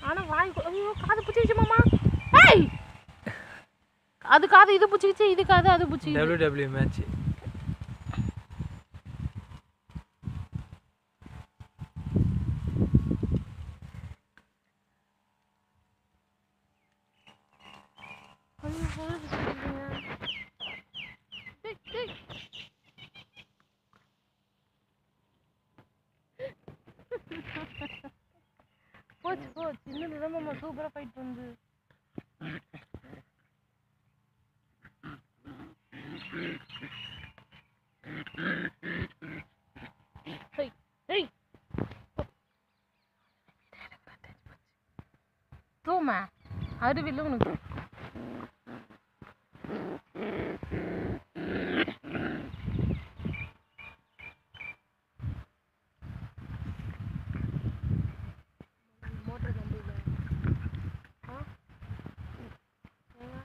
ஆனா வாய் கு- ஐயோ காது பிடிச்சிச்சு மாமா ஏய் அது காது இது பிடிச்சிக்கிச்சு இது காது அது பிடிச்சிக்கிச்சு டபிள்யூ டபிள்யூ மேட்ச் ஐயோ, காது பிடிச்சிக்கிச்சுங்க. டேய், டேய். போச்சு போச்சு இன்னும் தான் மாமா சூப்பரா ஃபைட் பண்ணுது ஹேய் ஹேய் தூமா அறிவில்லை உனக்கு மோட்டர் கம்பியில் ஆ ஏங்க?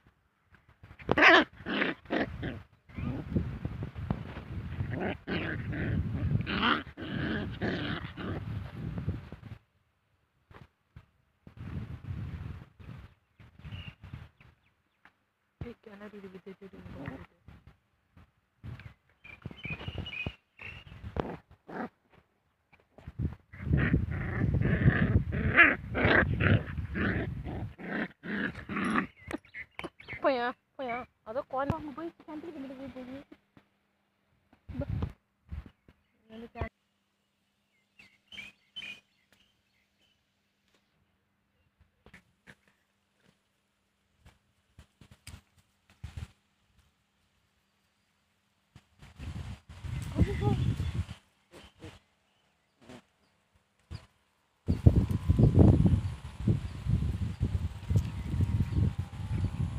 ஏய், கிணறு இருக்கு, தே, தே, தே, தே, தே, தே. போயா போயா அதோ குழந்தை அங்கே போய் கிணத்துல கிணறு போய் போகுது